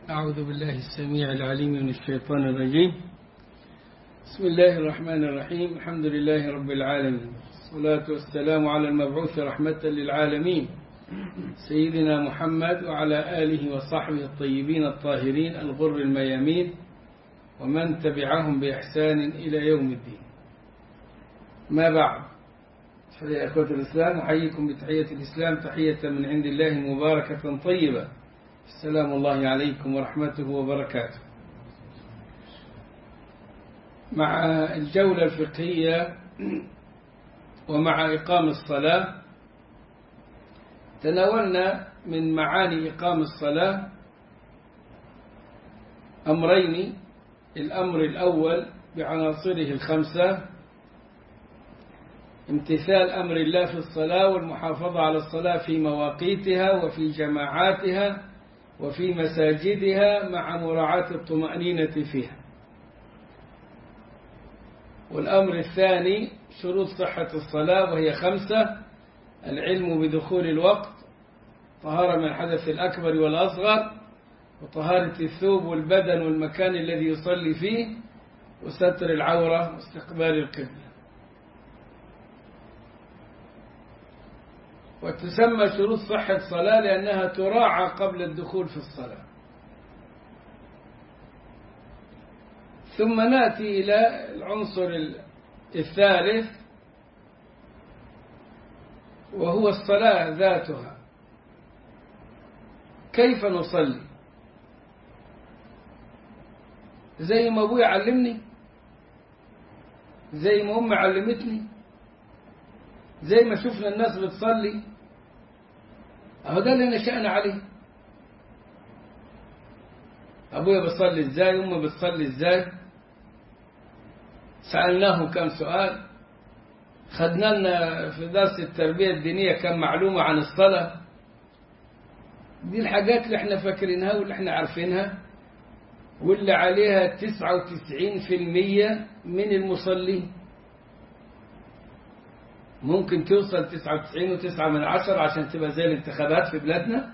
أعوذ بالله السميع العليم من الشيطان الرجيم بسم الله الرحمن الرحيم الحمد لله رب العالمين الصلاة والسلام على المبعوث رحمة للعالمين سيدنا محمد وعلى آله وصحبه الطيبين الطاهرين الغر الميامين ومن تبعهم بإحسان إلى يوم الدين ما بعد يا أخوة الإسلام أحييكم بتحية الإسلام تحية من عند الله مباركة طيبة السلام الله عليكم ورحمته وبركاته مع الجولة الفقهية ومع إقام الصلاة تناولنا من معاني إقام الصلاة أمرين الأمر الأول بعناصره الخمسة امتثال أمر الله في الصلاة والمحافظة على الصلاة في مواقيتها وفي جماعاتها وفي مساجدها مع مراعاة الطمأنينة فيها والأمر الثاني شروط صحة الصلاة وهي خمسة العلم بدخول الوقت طهارة من الحدث الأكبر والأصغر وطهارة الثوب والبدن والمكان الذي يصلي فيه وستر العورة واستقبال القبلة وتسمى شروط صحة الصلاة لأنها تراعى قبل الدخول في الصلاة ثم نأتي إلى العنصر الثالث وهو الصلاة ذاتها كيف نصلي زي ما أبوي علمني زي ما أمي علمتني زي ما شفنا الناس بتصلي أهو ده اللي نشأنا عليه أبويا بيصلي إزاي أمي بتصلي إزاي سألناه كم سؤال خدنا لنا في درس التربية الدينية كم معلومة عن الصلاة دي الحاجات اللي احنا فاكرينها واللي احنا عارفينها واللي عليها تسعة وتسعين في المية من المصلين ممكن توصل تسعة وتسعين وتسعة من عشر عشان تبقى زي الانتخابات في بلادنا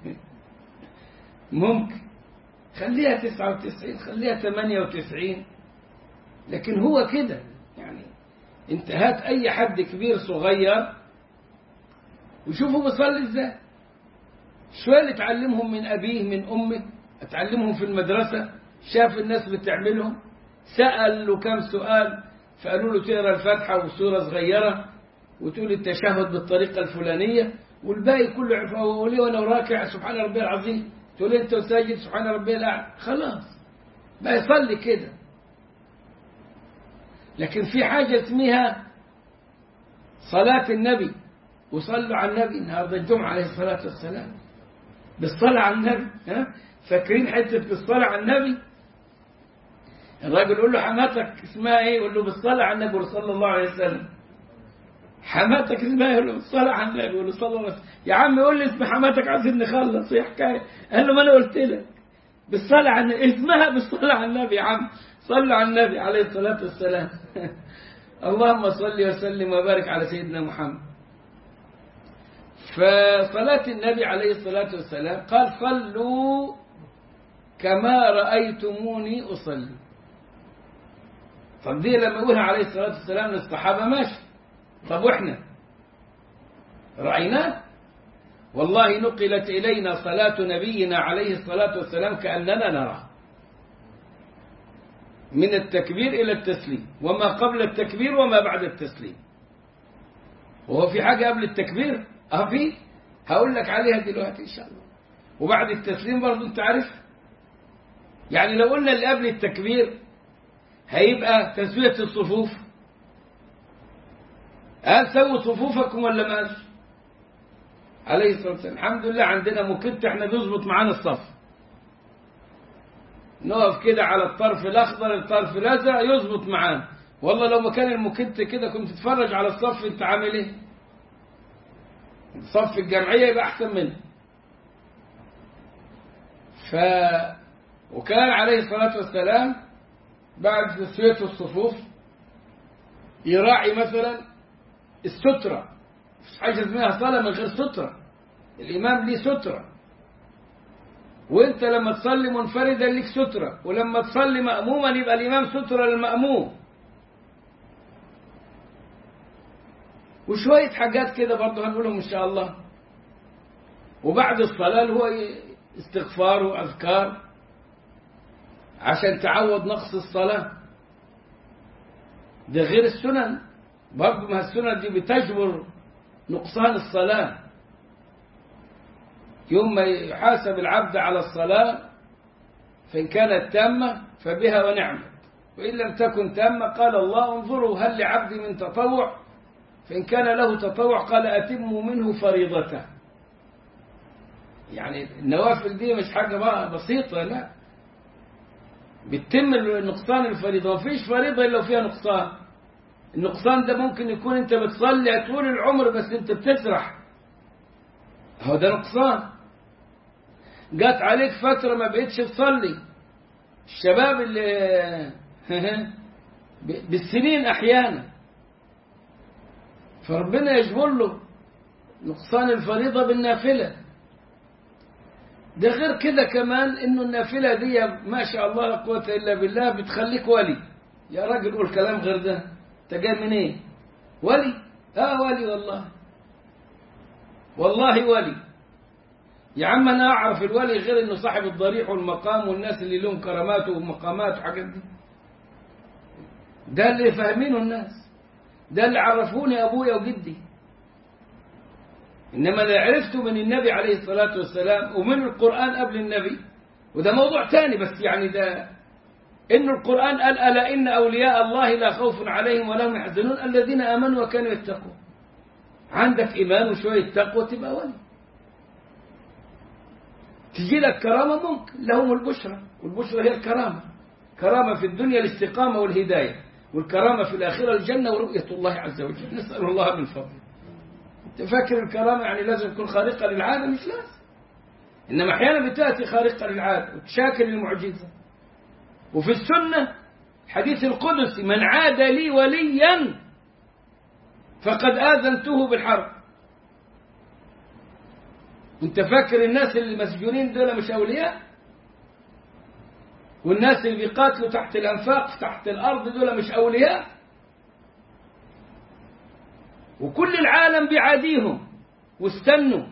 ممكن خليها تسعة وتسعين خليها ثمانية وتسعين لكن هو كده يعني انت هات اي حد كبير صغير وشوفوا بيصلي ازاي شوية اللي اتعلمهم من ابيه من امه اتعلمهم في المدرسة شاف الناس بتعملهم سأل له كم سؤال فقالوا له تقرا الفاتحة وسورة صغيرة وتقول التشهد بالطريقة الفلانية والباقي كله عرفه وليه وانا راكع سبحان ربي العظيم تقول انت ساجد سبحان ربي الاعلى خلاص بقى يصلي كده لكن في حاجة اسمها صلاة النبي وصلوا على النبي النهارده الجمعة عليه الصلاة والسلام بالصلاة على النبي ها فاكرين حتة بالصلاة على النبي الراجل يقول له حماتك اسمها ايه يقول له بالصلاة على النبي صلى الله عليه وسلم حماتك اسمها يقول له بالصلاة على النبي يقول له صلى الله عليه وسلم يا عم قول لي اسم حماتك عايزين نخلص ايه حكاية قال له ما انا قلت لك بالصلاة على النبي اسمها بالصلاة على النبي يا عم صلوا على النبي عليه الصلاة والسلام اللهم صل وسلم وبارك على سيدنا محمد فصلاة النبي عليه الصلاة والسلام قال صلوا كما رأيتموني أصلي طب دي لما يقولها عليه الصلاة والسلام للصحابة ماشي طب وإحنا رأيناه والله نقلت إلينا صلاة نبينا عليه الصلاة والسلام كأننا نراه من التكبير إلى التسليم وما قبل التكبير وما بعد التسليم وهو في حاجة قبل التكبير اه في هقول لك عليها دلوقتي إن شاء الله وبعد التسليم برضه أنت عارف يعني لو قلنا اللي قبل التكبير هيبقى تسوية الصفوف هل سووا صفوفكم ولا ما عليه الصلاة والسلام الحمد لله عندنا مكت احنا بيظبط معانا الصف نقف كده على الطرف الأخضر الطرف الأزرق يظبط معانا والله لو مكان المكت كده كنت تتفرج على الصف انت عامل ايه صف الجمعية يبقى أحسن منه ف وكان عليه الصلاة والسلام بعد تسوية الصفوف يراعي مثلا السترة مش حاجة اسمها صلاة من غير سترة الإمام ليه سترة وانت لما تصلي منفردا لك سترة ولما تصلي مأموما يبقى الإمام سترة للمأموم وشوية حاجات كده برضه هنقولهم إن شاء الله وبعد الصلاة اللي هو استغفار وأذكار عشان تعوض نقص الصلاة ده غير السنن برضه ما السنن دي بتجبر نقصان الصلاة يوم ما يحاسب العبد على الصلاة فإن كانت تامة فبها ونعمت وإن لم تكن تامة قال الله انظروا هل لعبدي من تطوع فإن كان له تطوع قال أتموا منه فريضته يعني النوافل دي مش حاجة بقى بسيطة لا بتتم نقصان الفريضة ما فيش فريضة إلا فيها نقصان النقصان ده ممكن يكون انت بتصلي طول العمر بس انت بتسرح هو ده نقصان جات عليك فترة ما بقتش تصلي الشباب اللي بالسنين أحيانا فربنا يجبر له نقصان الفريضة بالنافلة ده غير كده كمان انه النافلة دي ما شاء الله لا قوة الا بالله بتخليك ولي يا راجل قول كلام غير ده انت جاي منين ايه؟ ولي اه ولي والله والله ولي يا عم انا اعرف الولي غير انه صاحب الضريح والمقام والناس اللي لهم كرامات ومقامات وحاجات دي ده اللي فاهمينه الناس ده اللي عرفوني ابويا وجدي انما اللي عرفته من النبي عليه الصلاه والسلام ومن القران قبل النبي وده موضوع تاني بس يعني ده إن القرآن قال ألا إن أولياء الله لا خوف عليهم ولا هم يحزنون الذين آمنوا وكانوا يتقون عندك إيمان وشوية تقوى تبقى ولي تجي لك كرامة ممكن لهم البشرى والبشرى هي الكرامة كرامة في الدنيا الاستقامة والهداية والكرامة في الآخرة الجنة ورؤية الله عز وجل نسأل الله من فضله أنت فاكر الكرامة يعني لازم تكون خارقة للعادة مش لازم إنما أحيانا بتأتي خارقة للعادة وتشاكل المعجزة وفي السنة حديث القدس من عاد لي وليا فقد آذنته بالحرب انت فاكر الناس اللي مسجونين دول مش أولياء والناس اللي بيقاتلوا تحت الأنفاق تحت الأرض دول مش أولياء وكل العالم بيعاديهم واستنوا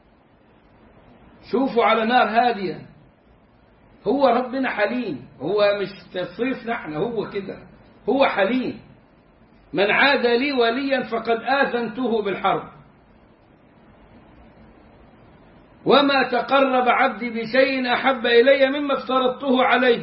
شوفوا على نار هاديه هو ربنا حليم هو مش تصريف نحن هو كده هو حليم من عاد لي وليا فقد آذنته بالحرب وما تقرب عبدي بشيء أحب إلي مما افترضته عليه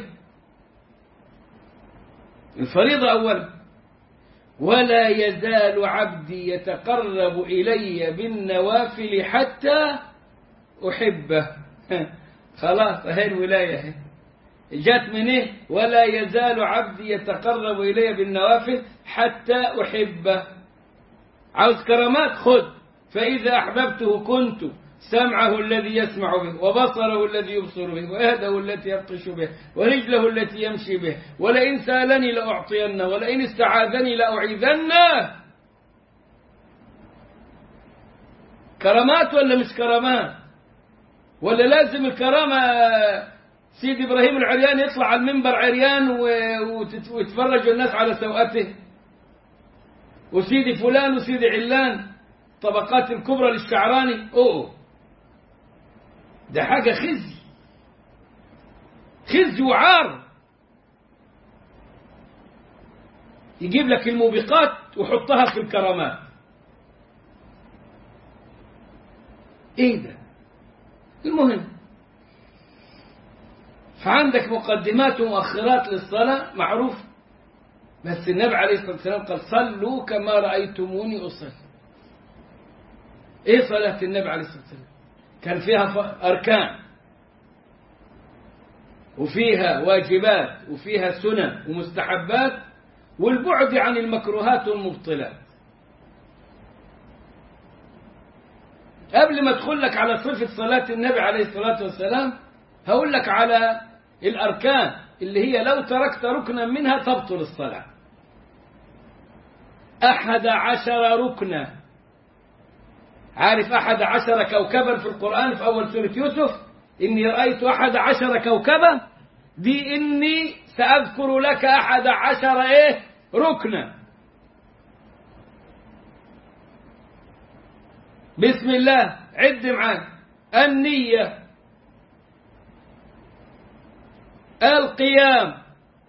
الفريضة أولا ولا يزال عبدي يتقرب إلي بالنوافل حتى أحبه خلاص اهي الولاية اهي جات من ايه ولا يزال عبدي يتقرب إلي بالنوافل حتى أحبه عاوز كرامات خذ فإذا أحببته كنت سمعه الذي يسمع به وبصره الذي يبصر به ويده التي يبطش به ورجله التي يمشي به ولئن سألني لأعطينه ولئن استعاذني لأعيذنه كرامات ولا مش كرامات ولا لازم الكرامة سيد إبراهيم العريان يطلع على المنبر عريان ويتفرج الناس على سوءته وسيدي فلان وسيدي علان طبقات الكبرى للشعراني أوه ده حاجة خزي خزي وعار يجيب لك الموبقات وحطها في الكرامات ايه ده المهم فعندك مقدمات ومؤخرات للصلاة معروف بس النبي عليه الصلاة والسلام قال صلوا كما رأيتموني أصلي إيه صلاة النبي عليه الصلاة والسلام كان فيها أركان وفيها واجبات وفيها سنن ومستحبات والبعد عن المكروهات والمبطلات قبل ما ادخل لك على صفة صلاة النبي عليه الصلاة والسلام هقول لك على الأركان اللي هي لو تركت ركنا منها تبطل الصلاة أحد عشر ركنا عارف أحد عشر كوكبا في القرآن في أول سورة يوسف إني رأيت أحد عشر كوكبا دي إني سأذكر لك أحد عشر إيه ركنا بسم الله عد معاك النية القيام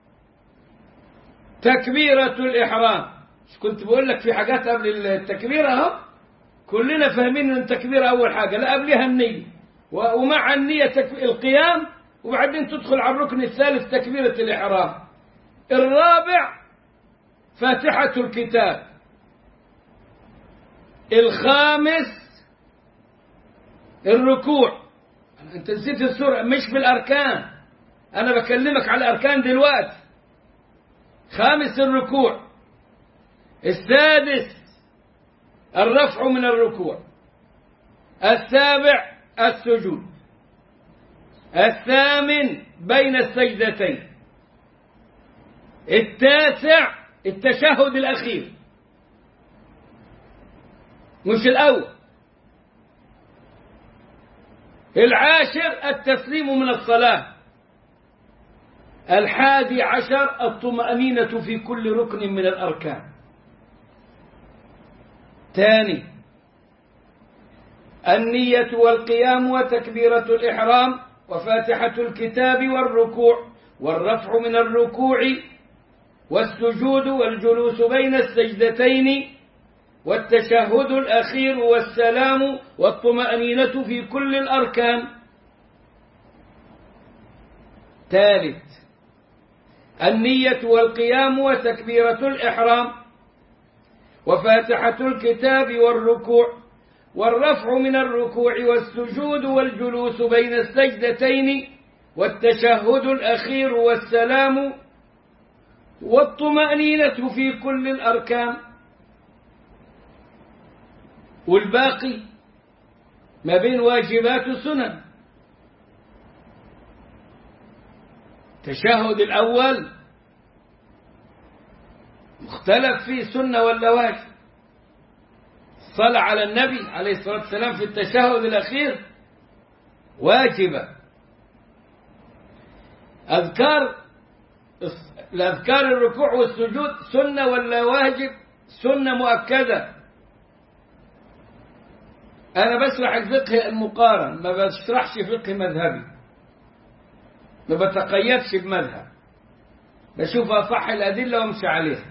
تكبيرة الإحرام مش كنت بقول لك في حاجات قبل التكبيرة اهو كلنا فاهمين ان التكبيرة أول حاجة لا قبلها النية ومع النية تك- القيام وبعدين تدخل على الركن الثالث تكبيرة الإحرام الرابع فاتحة الكتاب الخامس الركوع انت نسيت السورة مش في الأركان أنا بكلمك على الأركان دلوقتي خامس الركوع السادس الرفع من الركوع السابع السجود الثامن بين السجدتين التاسع التشهد الأخير مش الأول العاشر التسليم من الصلاة الحادي عشر الطمأنينة في كل ركن من الأركان ثاني النية والقيام وتكبيرة الإحرام وفاتحة الكتاب والركوع والرفع من الركوع والسجود والجلوس بين السجدتين والتشهد الأخير والسلام والطمأنينة في كل الأركان ثالث النية والقيام وتكبيرة الإحرام وفاتحة الكتاب والركوع والرفع من الركوع والسجود والجلوس بين السجدتين والتشهد الأخير والسلام والطمأنينة في كل الأركان والباقي ما بين واجبات وسنن التشهد الأول مختلف فيه سنة ولا واجب الصلاة على النبي عليه الصلاة والسلام في التشهد الأخير واجبة أذكار الأذكار الركوع والسجود سنة ولا واجب سنة مؤكدة أنا بشرح الفقه المقارن ما بشرحش فقه مذهبي ما بتقيدش بمذهب بشوف أصح الأدلة وامشي عليها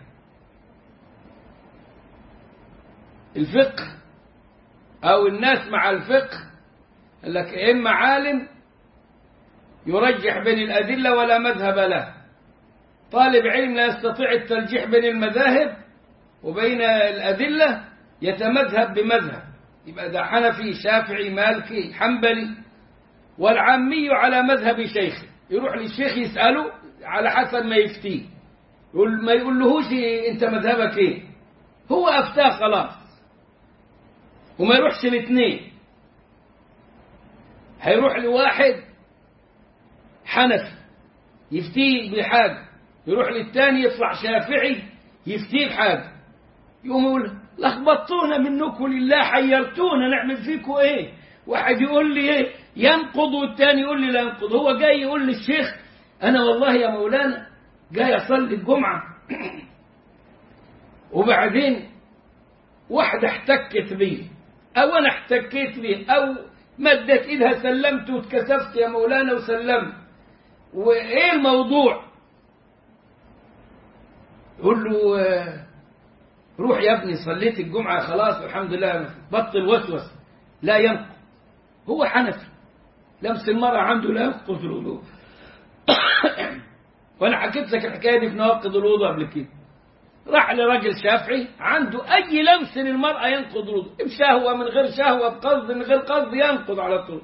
الفقه أو الناس مع الفقه قال لك إما عالم يرجح بين الأدلة ولا مذهب له طالب علم لا يستطيع الترجيح بين المذاهب وبين الأدلة يتمذهب بمذهب يبقى ده حنفي شافعي مالكي حنبلي والعامي على مذهب شيخه يروح للشيخ يسأله على حسب ما يفتيه يقول ما يقولهوش انت مذهبك ايه هو افتاه خلاص وما يروحش الاثنين هيروح لواحد حنفي يفتيه بحاجة يروح للثاني يطلع شافعي يفتيه بحاجة يقوم يقول لخبطونا منكم لله حيرتونا نعمل فيكم ايه واحد يقول لي ايه ينقض والثاني يقول لي لا ينقض هو جاي يقول للشيخ انا والله يا مولانا جاي اصلي الجمعة وبعدين واحدة احتكت بي او انا احتكيت بيه او مدت ايدها سلمت واتكسفت يا مولانا وسلمت وايه الموضوع يقول له آه، روح يا ابني صليت الجمعة خلاص الحمد لله بطل وسوس لا ينقض هو حنفي لمس المرأة عنده لا ينقض الوضوء وانا حكيت لك الحكاية دي في نواقض الوضوء قبل كده راح لراجل شافعي عنده اي لمس للمرأة ينقض الوضوء بشهوة من غير شهوة بقصد من غير قصد ينقض على طول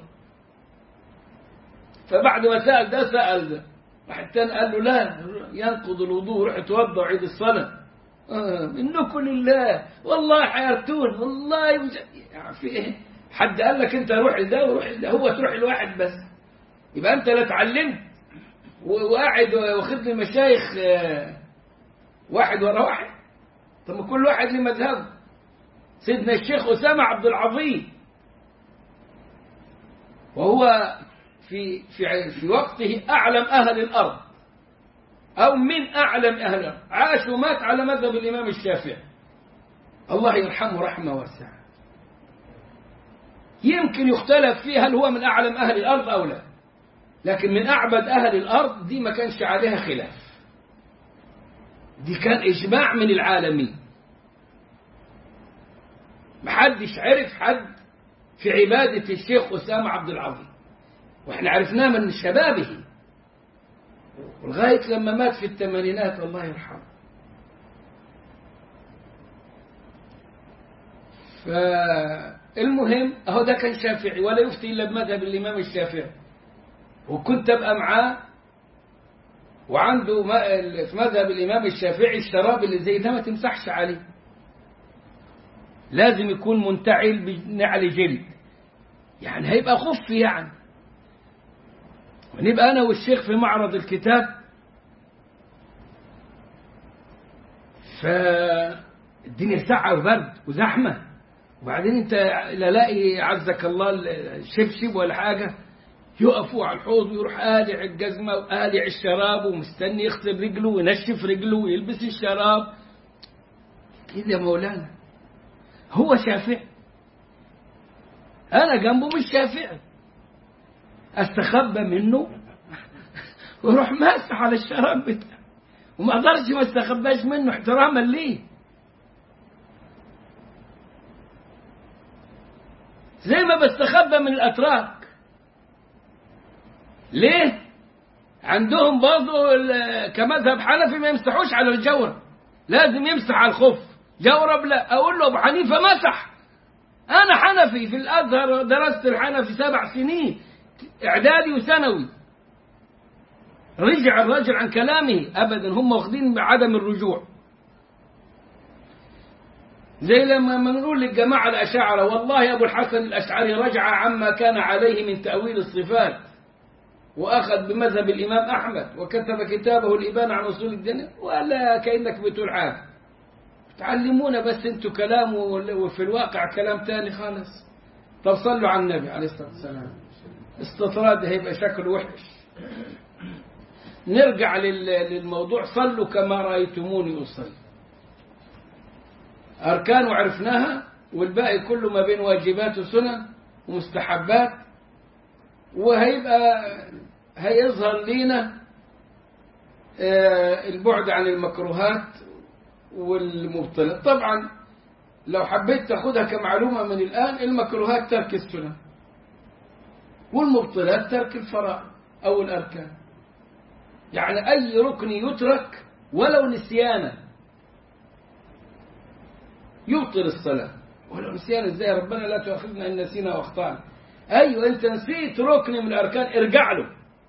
فبعد ما سأل ده سأل ده راح التاني قال له لا ينقض الوضوء روح اتوضى وعيد الصلاة آه منكم لله والله حيرتون والله مش... يعني في ايه حد قال لك انت روح لده وروح لده هو تروح لواحد بس يبقى انت لا اتعلمت و- وقاعد واخد لي مشايخ آه، واحد ورا واحد طب ما كل واحد له مذهبه سيدنا الشيخ أسامة عبد العظيم وهو في في في وقته أعلم أهل الأرض أو من أعلم أهل الأرض عاش ومات على مذهب الإمام الشافعي الله يرحمه رحمة واسعة يمكن يختلف فيه هل هو من أعلم أهل الأرض أو لا لكن من أعبد أهل الأرض دي ما كانش عليها خلاف دي كان إجماع من العالمين محدش عرف حد في عبادة الشيخ أسامة عبد العظيم واحنا عرفناه من شبابه ولغاية لما مات في الثمانينات الله يرحمه فالمهم اهو ده كان شافعي ولا يفتي الا بمذهب الامام الشافعي وكنت ابقى معاه وعنده في مذهب الامام الشافعي الشراب اللي زي ده ما تمسحش عليه لازم يكون منتعل بنعل جلد يعني هيبقى خف يعني ونبقى أنا والشيخ في معرض الكتاب فالدنيا ساعة وبرد وزحمة وبعدين انت لا لاقي عزك الله الشبشب ولا حاجة يقفوا على الحوض ويروح قالع الجزمة وقالع الشراب ومستني يغسل رجله وينشف رجله ويلبس الشراب كده يا مولانا هو شافعي أنا جنبه مش شافعي استخبى منه واروح ماسح على الشراب بتاعه وما اقدرش ما استخباش منه احتراما ليه زي ما بستخبى من الاتراك ليه عندهم برضه كمذهب حنفي ما يمسحوش على الجورب لازم يمسح على الخف جورب لا اقول له ابو حنيفه مسح انا حنفي في الازهر درست الحنفي سبع سنين اعدادي وثانوي رجع الرجل عن كلامه ابدا هم واخدين بعدم الرجوع زي لما نقول للجماعة الأشاعرة والله يا أبو الحسن الأشعري رجع عما كان عليه من تأويل الصفات وأخذ بمذهب الإمام أحمد وكتب كتابه الإبانة عن أصول الدين ولا كأنك بتقول حاجة تعلمونا بس انتوا كلام وفي الواقع كلام تاني خالص طب صلوا على النبي عليه الصلاة والسلام استطراد هيبقى شكله وحش نرجع للموضوع صلوا كما رأيتموني أصلي أركان وعرفناها والباقي كله ما بين واجبات وسنن ومستحبات وهيبقى هيظهر لينا البعد عن المكروهات والمبطلات طبعا لو حبيت تاخدها كمعلومة من الآن المكروهات ترك السنن والمبطلات ترك الفرائض أو الأركان يعني أي ركن يترك ولو نسيانا يبطل الصلاة ولو نسيانا ازاي ربنا لا تؤاخذنا إن نسينا واخطأنا أيوة أنت نسيت ركن من الأركان ارجع له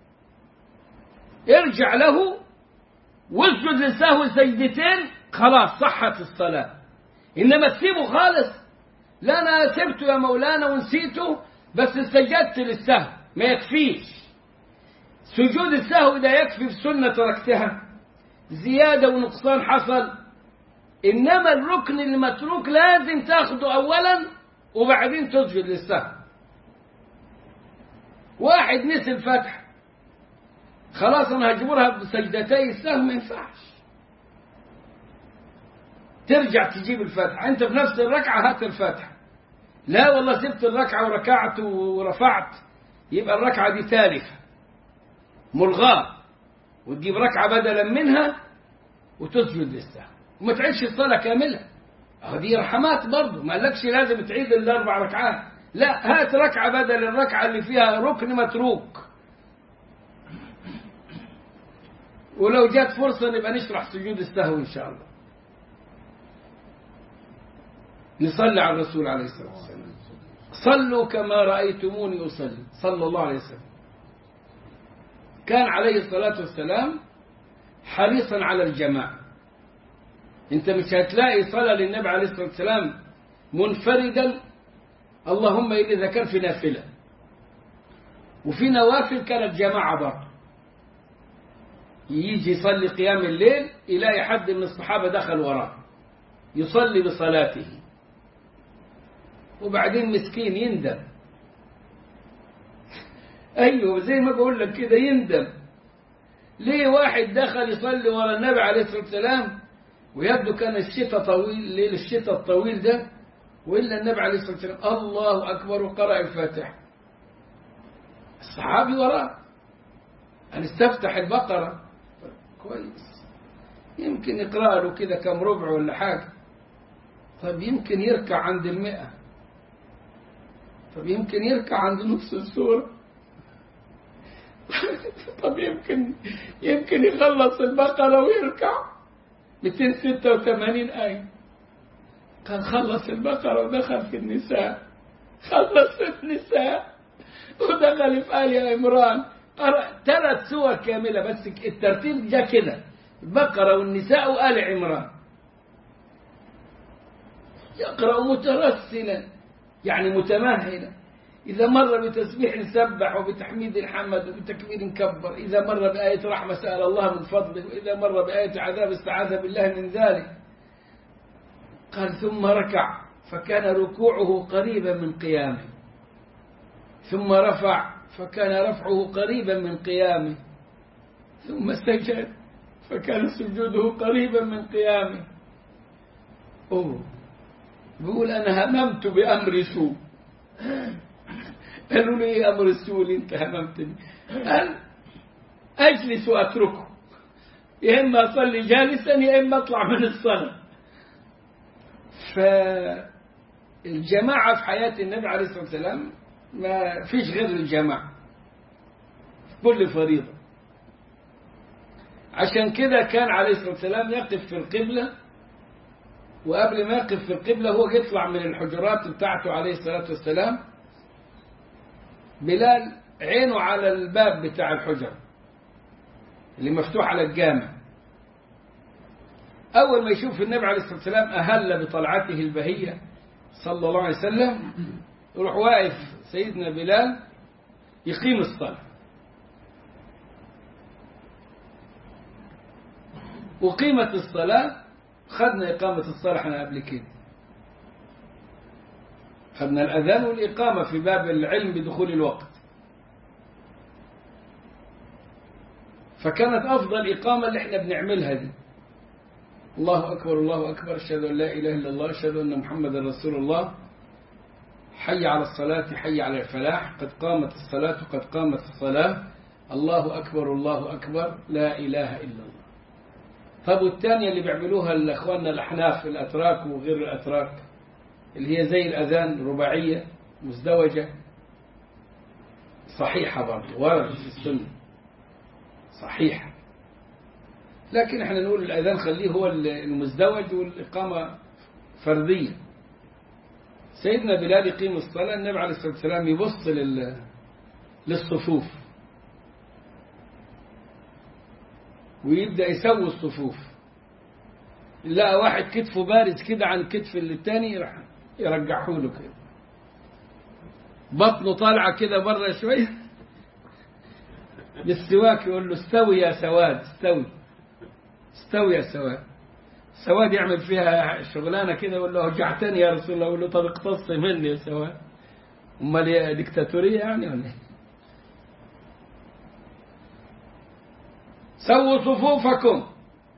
ارجع له واسجد للسهو سجدتين خلاص صحت الصلاة إنما تسيبه خالص لا أنا سبته يا مولانا ونسيته بس سجدت للسهو ما يكفيش سجود السهو ده يكفي في سنة تركتها زيادة ونقصان حصل إنما الركن المتروك لازم تاخده أولا وبعدين تسجد للسهو واحد نسي الفتح خلاص أنا هجبرها بسجدتي السهو ما ينفعش ترجع تجيب الفتح أنت في نفس الركعة هات الفتح لا والله سبت الركعة وركعت ورفعت يبقى الركعة دي تالفة ملغاة وتجيب ركعة بدلا منها وتسجد للسهو وما تعيدش الصلاة كاملة أهو دي رحمات برضه ما قالكش لازم تعيد الأربع ركعات لا هات ركعة بدل الركعة اللي فيها ركن متروك ولو جات فرصة نبقى نشرح سجود السهو إن شاء الله نصلي على الرسول عليه الصلاة والسلام صلوا كما رأيتموني أصلي صلى الله عليه وسلم كان عليه الصلاة والسلام حريصا على الجماعة انت مش هتلاقي صلاة للنبي عليه الصلاة والسلام منفردا اللهم إلا ذكر في نافلة وفي نوافل كانت جماعة برضه يجي يصلي قيام الليل يلاقي حد من الصحابة دخل وراه يصلي بصلاته وبعدين مسكين يندم أيوه زي ما بقول لك كده يندم ليه واحد دخل يصلي ورا النبي عليه الصلاة والسلام ويبدو كان الشتاء طويل ليل الشتاء الطويل ده وإلا النبي عليه الصلاة والسلام الله أكبر وقرأ الفاتحة الصحابي وراه أن استفتح البقرة كويس يمكن يقرأ له كده كم ربع ولا حاجة طب يمكن يركع عند المئة طب يمكن يركع عند نص السورة طب يمكن يمكن يخلص البقرة ويركع 286 آية كان خلص البقرة ودخل في النساء خلص في النساء ودخل في آل عمران قرأ ثلاث سور كاملة بس الترتيب جاء كده البقرة والنساء وآل عمران يقرأ مترسلا يعني متمهلا إذا مر بتسبيح نسبح وبتحميد نحمد وبتكبير نكبر إذا مر بآية رحمة سأل الله من فضله وإذا مر بآية عذاب استعاذ بالله من ذلك قال ثم ركع فكان ركوعه قريبا من قيامه ثم رفع فكان رفعه قريبا من قيامه ثم سجد فكان سجوده قريبا من قيامه أوه بيقول أنا هممت بأمر سوء قالوا لي ايه أمر السوء اللي أنت هممتني قال أجلس وأتركه يا إما أصلي جالسا يا إما أطلع من الصلاة فالجماعة في حياة النبي عليه الصلاة والسلام ما فيش غير الجماعة كل فريضة عشان كده كان عليه الصلاة والسلام يقف في القبلة وقبل ما يقف في القبلة هو يطلع من الحجرات بتاعته عليه الصلاة والسلام بلال عينه على الباب بتاع الحجرة اللي مفتوح على الجامع أول ما يشوف النبي عليه الصلاة والسلام أهل بطلعته البهية صلى الله عليه وسلم يروح واقف سيدنا بلال يقيم الصلاة وقيمة الصلاة خدنا إقامة الصلاة احنا قبل كده خدنا الأذان والإقامة في باب العلم بدخول الوقت فكانت أفضل إقامة اللي احنا بنعملها دي الله أكبر الله أكبر أشهد أن لا إله إلا الله أشهد أن محمدا رسول الله حي على الصلاة حي على الفلاح قد قامت الصلاة قد قامت الصلاة الله أكبر الله أكبر لا إله إلا الله طب والثانية اللي بيعملوها الأخواننا الأحناف الأتراك وغير الأتراك اللي هي زي الأذان رباعية مزدوجة صحيحة برضه ورد في السنة صحيحة لكن احنا نقول الأذان خليه هو المزدوج والإقامة فردية سيدنا بلال يقيم الصلاة النبي عليه الصلاة والسلام يبص لل... للصفوف ويبدأ يسوي الصفوف لقى واحد كتفه بارز كده عن كتف التاني يروح يرجعه له كده بطنه طالعة كده بره شوية بالسواك يقول له استوي يا سواد استوي استوي يا سواد سواد يعمل فيها شغلانة كده يقول له وجعتني يا رسول الله يقول له طب اقتص مني يا سواد امال ديكتاتورية يعني ولا ايه سووا صفوفكم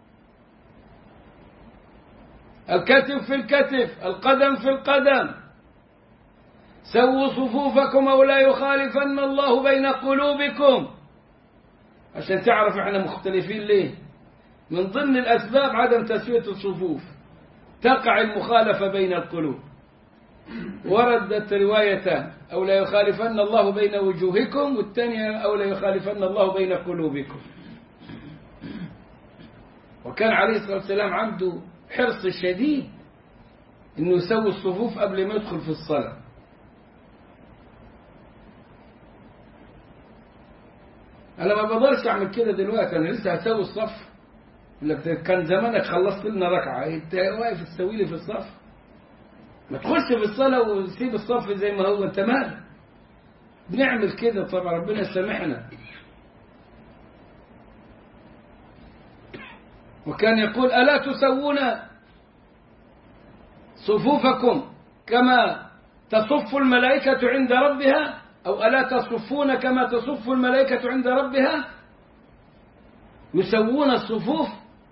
الكتف في الكتف القدم في القدم سووا صفوفكم أو لا يخالفن الله بين قلوبكم عشان تعرف احنا مختلفين ليه من ضمن الأسباب عدم تسوية الصفوف تقع المخالفة بين القلوب وردت روايتان أو لا يخالفن الله بين وجوهكم والثانية أو لا يخالفن الله بين قلوبكم وكان عليه الصلاة والسلام عنده حرص شديد انه يسوي الصفوف قبل ما يدخل في الصلاة انا ما بقدرش اعمل كده دلوقتي انا لسه هسوي الصف لك كان زمانك خلصت لنا ركعة انت واقف تسوي لي في الصف ما تخش في الصلاة وتسيب الصف زي ما هو انت مالك بنعمل كده طبعا ربنا يسامحنا وكان يقول ألا تسوون صفوفكم كما تصف الملائكة عند ربها أو ألا تصفون كما تصف الملائكة عند ربها يسوون الصفوف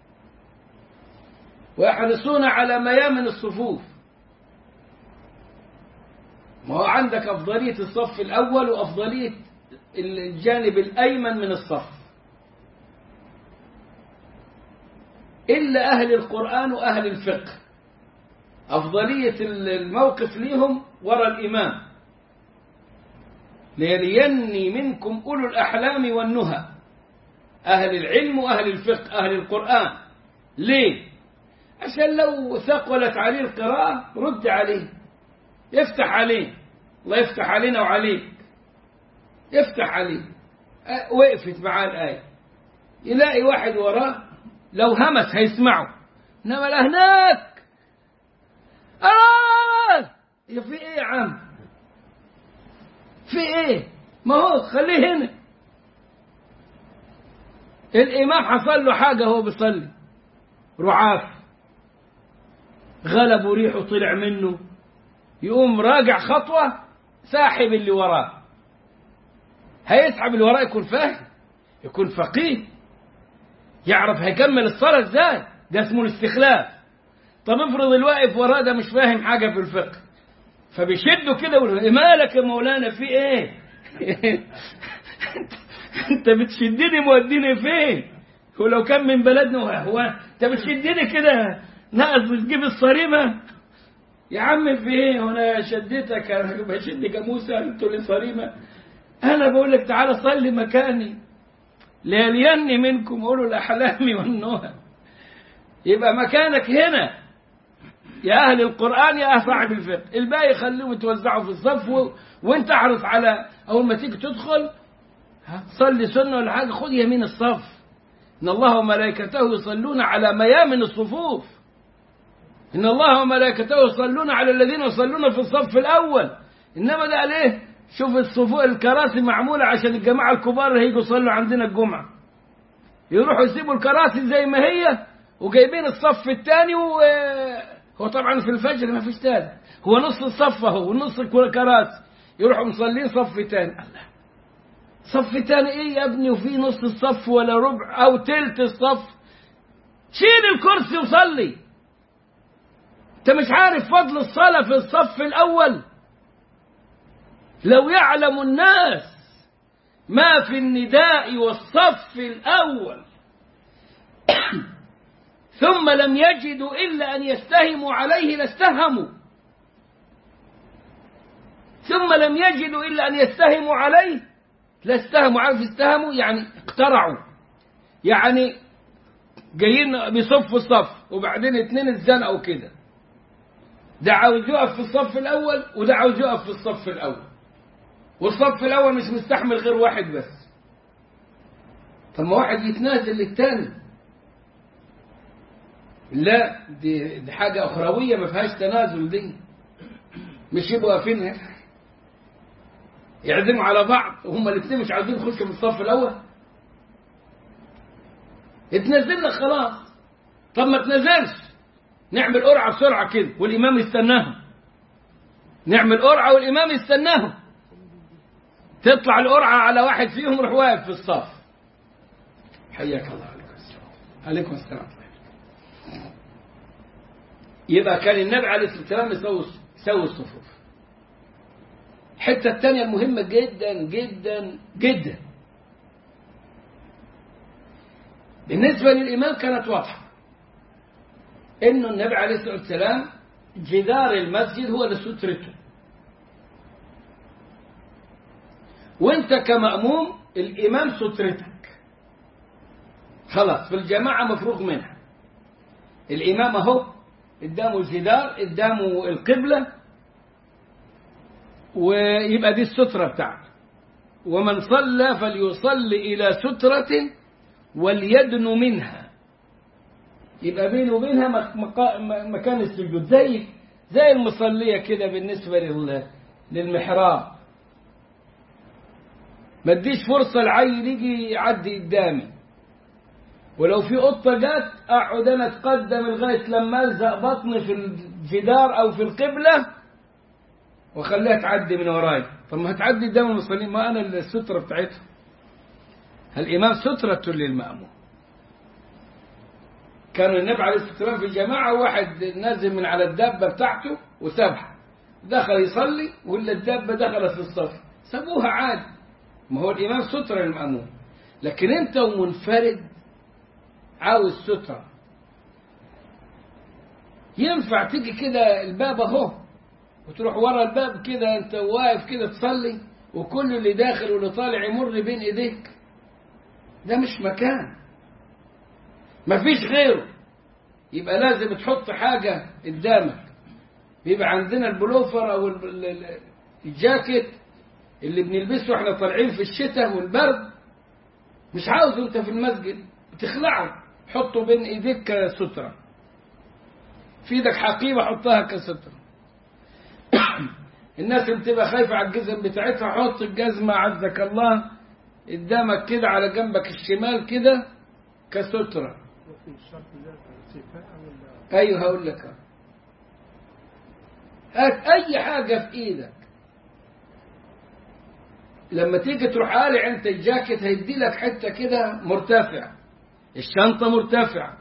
ويحرصون على ميامن الصفوف ما هو عندك أفضلية الصف الأول وأفضلية الجانب الأيمن من الصف إلا أهل القرآن وأهل الفقه أفضلية الموقف ليهم وراء الإمام ليليني منكم أولو الأحلام والنهى أهل العلم وأهل الفقه أهل القرآن ليه عشان لو ثقلت عليه القراءة رد عليه يفتح عليه الله يفتح علينا وعليك يفتح عليه وقفت معاه الآية يلاقي واحد وراه لو همس هيسمعه إنما لا هناك آه يا في إيه يا عم في إيه ما هو خليه هنا الإمام حصل له حاجة هو بيصلي رعاف غلب ريحه طلع منه يقوم راجع خطوة ساحب اللي وراه هيسحب اللي وراه يكون فاهم يكون فقيه يعرف هيكمل الصلاة ازاي ده اسمه الاستخلاف طب افرض الواقف وراه ده مش فاهم حاجة في الفقه فبيشده كده ويقول مالك يا مولانا في ايه انت بتشدني موديني فين ولو كان من بلدنا هو انت بتشدني كده ناقص بتجيب الصريمة يا عم في ايه وانا شديتك انا بشد جاموسة انت اللي صريمة انا بقول لك تعالى صلي مكاني ليليني منكم اولو الاحلام والنهى يبقى مكانك هنا يا اهل القران يا اهل صاحب الفقه الباقي خليهم يتوزعوا في الصف و... وانت احرص على اول ما تيجي تدخل صلي سنه ولا حاجه خد يمين الصف ان الله وملائكته يصلون على ميامن الصفوف ان الله وملائكته يصلون على الذين يصلون في الصف الاول انما ده ليه شوف الصفوف الكراسي معموله عشان الجماعه الكبار اللي هيجوا يصلوا عندنا الجمعه يروحوا يسيبوا الكراسي زي ما هي وجايبين الصف الثاني و هو طبعا في الفجر ما فيش ثالث هو نص الصف اهو ونص الكراسي يروحوا مصلين صف ثاني الله صف ثاني ايه يا ابني وفي نص الصف ولا ربع او تلت الصف شيل الكرسي وصلي انت مش عارف فضل الصلاة في الصف الاول لو يعلم الناس ما في النداء والصف الاول ثم لم يجدوا الا ان يستهموا عليه لاستهموا ثم لم يجدوا الا ان يستهموا عليه لا استهموا عارف استهموا يعني اقترعوا يعني جايين بيصفوا الصف وبعدين اتنين اتزنقوا كده ده عاوز يقف في الصف الاول وده عاوز يقف في الصف الاول والصف الاول مش مستحمل غير واحد بس طب ما واحد يتنازل للتاني لا دي, دي حاجة أخروية ما فيهاش تنازل دي مش يبقوا واقفين يعزموا على بعض وهم الاثنين مش عاوزين يخشوا من الصف الاول اتنزلنا خلاص طب ما تنزلش نعمل قرعه بسرعه كده والامام يستناهم نعمل قرعه والامام يستناهم تطلع القرعه على واحد فيهم يروح واقف في الصف حياك الله عليكم السلام عليكم السلام يبقى كان النبي عليه الصلاه والسلام يسوي يسوي الصفوف الحتة الثانية المهمة جدا جدا جدا بالنسبة للإمام كانت واضحة إنه النبي عليه الصلاة والسلام جدار المسجد هو لسترته وانت كمأموم الإمام سترتك خلاص في الجماعة مفروغ منها الإمام أهو قدامه الجدار قدامه القبلة ويبقى دي السترة بتاعته ومن صلى فليصل إلى سترة وليدن منها يبقى بينه وبينها مكان السجود زي زي المصلية كده بالنسبة للمحراب ما اديش فرصة العيل يجي يعدي قدامي ولو في قطة جت أقعد أنا أتقدم لغاية لما ألزق بطني في الجدار أو في القبلة وخليها تعدي من وراي طب ما هتعدي قدام المصلين ما أنا السترة بتاعتهم الإمام سترة للمأموم كان النبي عليه الصلاة والسلام في الجماعة واحد نازل من على الدابة بتاعته وسابها دخل يصلي ولا الدابة دخلت في الصف سابوها عادي ما هو الإمام سترة للمأموم لكن أنت ومنفرد عاوز سترة ينفع تيجي كده الباب اهو وتروح ورا الباب كده انت واقف كده تصلي وكل اللي داخل واللي طالع يمر بين ايديك ده مش مكان مفيش غيره يبقى لازم تحط حاجة قدامك بيبقى عندنا البلوفر او الجاكيت اللي بنلبسه احنا طالعين في الشتاء والبرد مش عاوزه انت في المسجد بتخلعه حطه بين ايديك كستره في ايدك حقيبه حطها كستره الناس اللي بتبقى خايفه على الجزم بتاعتها حط الجزمه عزك الله قدامك كده على جنبك الشمال كده كستره وفي الشرط ده صفاء ولا ايوه هقول لك هات اي حاجه في ايدك لما تيجي تروح قالع انت الجاكيت هيدي لك حته كده مرتفع الشنطه مرتفعه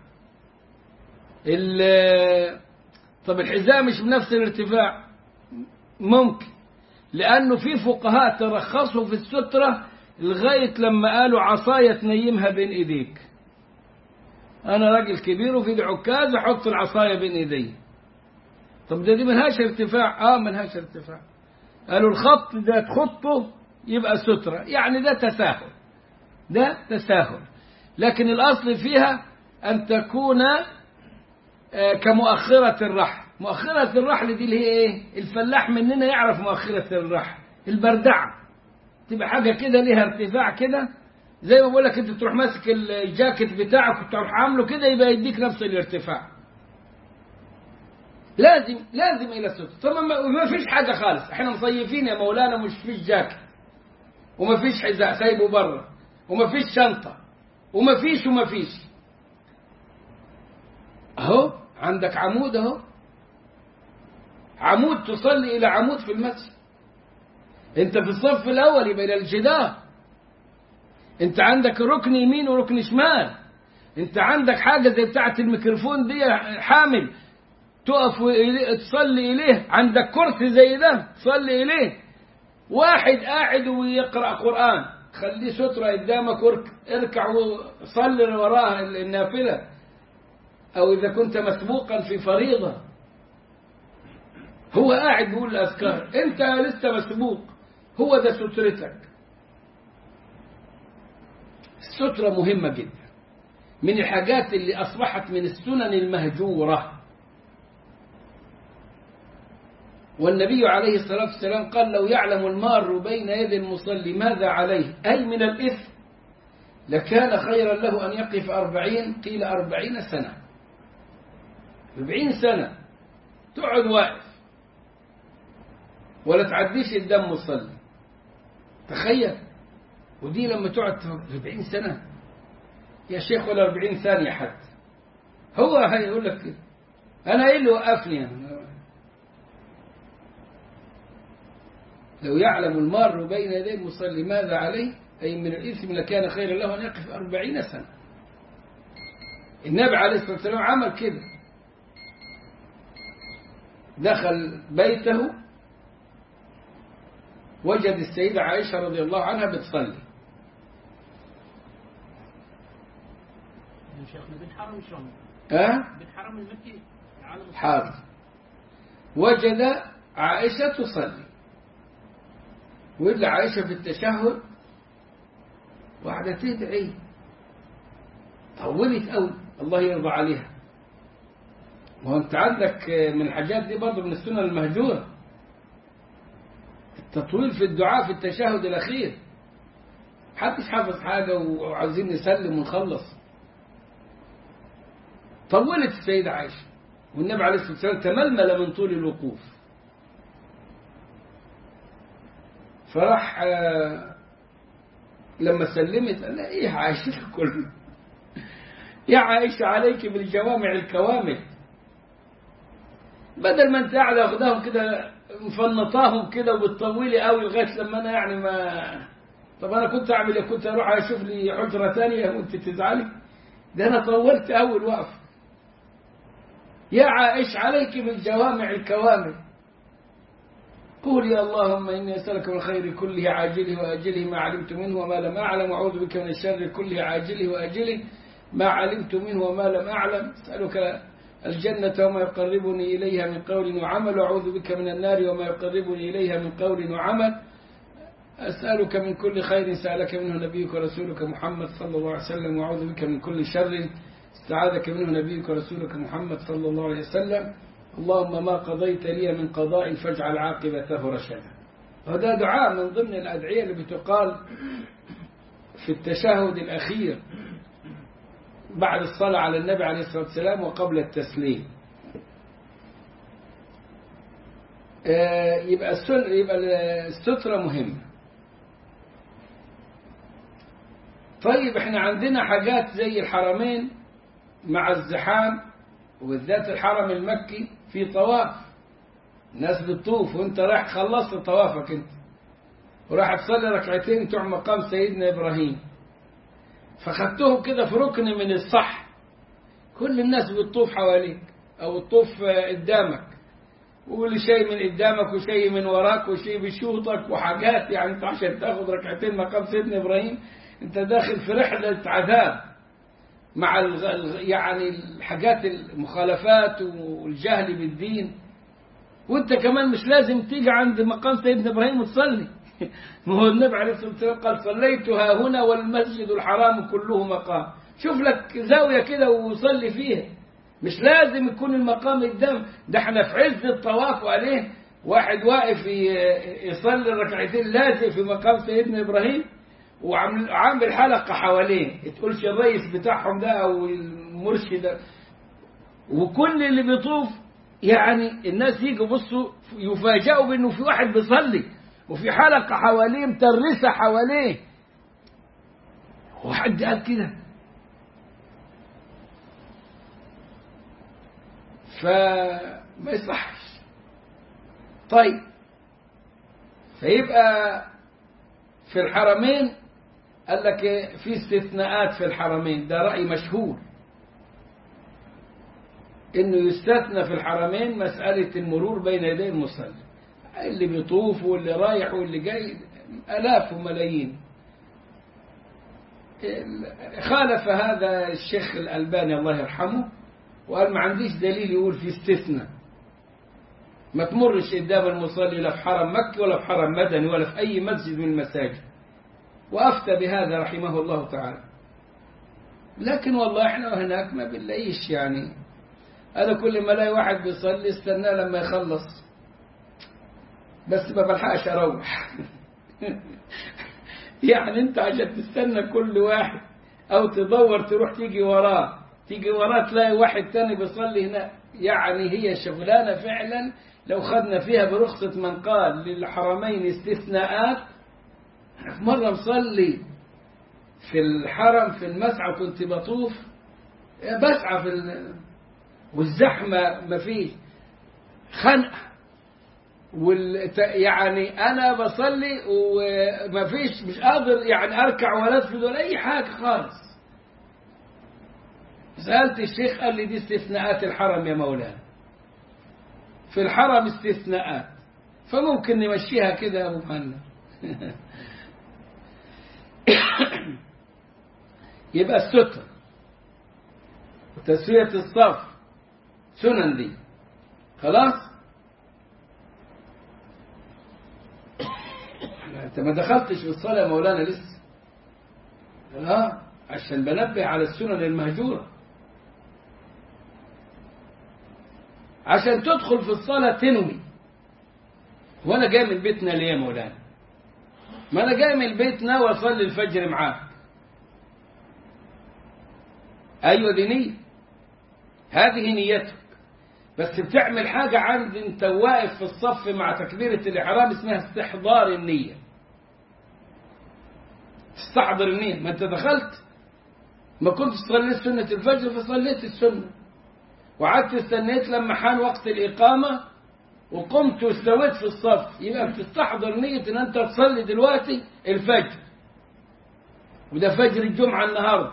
ال- طب الحذاء مش بنفس الارتفاع ممكن لانه في فقهاء ترخصوا في الستره لغايه لما قالوا عصايه تنيمها بين ايديك انا راجل كبير وفي عكاز احط العصايه بين ايدي طب ده دي ملهاش ارتفاع اه ملهاش ارتفاع قالوا الخط ده تخطه يبقى سترة يعني ده تساهل ده تساهل لكن الأصل فيها أن تكون آه، كمؤخرة الرحل مؤخرة الرحل دي اللي هي إيه الفلاح مننا يعرف مؤخرة الرحل البردعة تبقى حاجة كده ليها ارتفاع كده زي ما بقول لك انت تروح ماسك الجاكيت بتاعك وتروح عامله كده يبقى يديك نفس الارتفاع لازم لازم الى الستر طب ما ما فيش حاجه خالص احنا مصيفين يا مولانا مش فيش جاكيت وما فيش حذاء سايبه بره وما فيش شنطه وما فيش وما فيش اهو عندك عمود اهو عمود تصلي الى عمود في المسجد انت في الصف الاول يبقى الى الجدار انت عندك ركن يمين وركن شمال انت عندك حاجه زي بتاعه الميكروفون دي حامل تقف وإليه- تصلي اليه عندك كرسي زي ده تصلي اليه واحد قاعد ويقرا قران خليه ستره قدامك ورك- اركع وصلي وراه النافله او اذا كنت مسبوقا في فريضه هو قاعد بيقول الاذكار انت لسه مسبوق هو ده سترتك السترة مهمة جدا من الحاجات اللي أصبحت من السنن المهجورة والنبي عليه الصلاة والسلام قال لو يعلم المار بين يدي المصلي ماذا عليه أي من الإثم لكان خيرا له أن يقف أربعين قيل أربعين سنة أربعين سنة تقعد واقف ولا تعديش قدام مصلي تخيل ودي لما تقعد 40 سنة يا شيخ ولا 40 ثانية حتى هو هيقول لك كده أنا إيه اللي وقفني يعني لو يعلم المار بين يدي المصلي ماذا عليه أي من الإثم لكان خيرا له أن يقف أربعين سنة النبي عليه الصلاة والسلام عمل كده دخل بيته وجد السيدة عائشة رضي الله عنها بتصلي يا شيخنا بالحرم شلون؟ ها بالحرم المكي على مستوى- حاضر وجد عائشة تصلي وإلا عائشة في التشهد وقعدت تدعي طولت قوي الله يرضى عليها وهو انت عندك من الحاجات دي برضه من السنن المهجوره التطويل في الدعاء في التشهد الاخير محدش حافظ حاجه وعايزين نسلم ونخلص طولت السيدة عائشة والنبي عليه الصلاة والسلام تململ من طول الوقوف فراح آه، لما سلمت قال لها ايه يا عائشة كله يا عائشة عليك بالجوامع الكوامل بدل ما انت قاعدة واخداهم كده مفنطاهم كده وبتطولي قوي لغايه لما انا يعني ما طب انا كنت اعمل ايه كنت اروح اشوف لي حجره ثانيه وانت تزعلي ده انا طولت اول وقفه يا عائش عليك بالجوامع الكوامل قولي اللهم إني أسألك من الخير كله عاجله وآجله ما علمت منه وما لم أعلم وأعوذ بك من الشر كله عاجله وآجله ما علمت منه وما لم أعلم أسألك الجنة وما يقربني إليها من قول وعمل وأعوذ بك من النار وما يقربني إليها من قول وعمل أسألك من كل خير سألك منه نبيك ورسولك محمد صلى الله عليه وسلم وأعوذ بك من كل شر استعاذك منه نبيك ورسولك محمد صلى الله عليه وسلم اللهم ما قضيت لي من قضاء فاجعل عاقبته رشدا وهذا دعاء من ضمن الأدعية اللي بتقال في التشهد الأخير بعد الصلاة على النبي عليه الصلاة والسلام وقبل التسليم يبقى السن يبقى السترة مهمة طيب احنا عندنا حاجات زي الحرمين مع الزحام وبالذات الحرم المكي في طواف ناس بتطوف وانت رايح خلصت طوافك انت وراح تصلي ركعتين بتوع مقام سيدنا ابراهيم فخدتهم كده في ركن من الصح كل الناس بتطوف حواليك او تطوف قدامك واللي شيء من قدامك وشيء من وراك وشيء بيشوطك وحاجات يعني انت عشان تاخد ركعتين مقام سيدنا ابراهيم انت داخل في رحله عذاب مع الغ... يعني الحاجات المخالفات والجهل بالدين وانت كمان مش لازم تيجي عند مقام سيدنا ابراهيم وتصلي ما هو النبي عليه الصلاه والسلام قال صليت ها هنا والمسجد الحرام كله مقام شوف لك زاويه كده وصلي فيها مش لازم يكون المقام قدام ده احنا في عز الطواف وعليه واحد واقف يصلي ركعتين لازم في مقام سيدنا ابراهيم وعامل حلقة حواليه تقولش الرئيس بتاعهم ده أو المرشد ده وكل اللي بيطوف يعني الناس يجوا بصوا يفاجئوا بأنه في واحد بيصلي وفي حلقة حواليه مترسة حواليه وحد قال كده فما يصحش طيب فيبقى في الحرمين قال لك في استثناءات في الحرمين ده رأي مشهور انه يستثنى في الحرمين مسألة المرور بين يدي المصلي اللي بيطوف واللي رايح واللي جاي آلاف وملايين خالف هذا الشيخ الألباني الله يرحمه وقال ما عنديش دليل يقول في استثناء ما تمرش قدام المصلي لا في حرم مكي ولا في حرم مدني ولا في أي مسجد من المساجد وأفتى بهذا رحمه الله تعالى لكن والله احنا هناك ما بنلاقيش يعني أنا كل ما الاقي واحد بيصلي استناه لما يخلص بس ما بلحقش أروح يعني أنت عشان تستنى كل واحد أو تدور تروح تيجي وراه تيجي وراه تلاقي واحد تاني بيصلي هنا يعني هي شغلانة فعلا لو خدنا فيها برخصة من قال للحرمين استثناءات في مرة مصلي في الحرم في المسعى كنت بطوف بسعى في ال... والزحمة ما فيش خنقة وال... يعني أنا بصلي وما فيش مش قادر يعني أركع ولا أسجد ولا أي حاجة خالص سألت الشيخ قال لي دي استثناءات الحرم يا مولانا في الحرم استثناءات فممكن نمشيها كده يا أبو مهند يبقى الستر تسوية الصف سنن دي خلاص انت ما دخلتش في الصلاة يا مولانا لسه لا عشان بنبه على السنن المهجورة عشان تدخل في الصلاة تنوي وانا جاي من بيتنا ليه يا مولانا ما انا جاي من البيت ناوي اصلي الفجر معاك ايوه دي نية هذه نيتك بس بتعمل حاجة عند انت واقف في الصف مع تكبيرة الإحرام اسمها استحضار النية تستحضر النية ما انت دخلت ما كنت صليت سنة الفجر فصليت السنة وقعدت استنيت لما حان وقت الإقامة وقمت واستويت في الصف يبقى بتستحضر نية ان انت تصلي دلوقتي الفجر وده فجر الجمعة النهاردة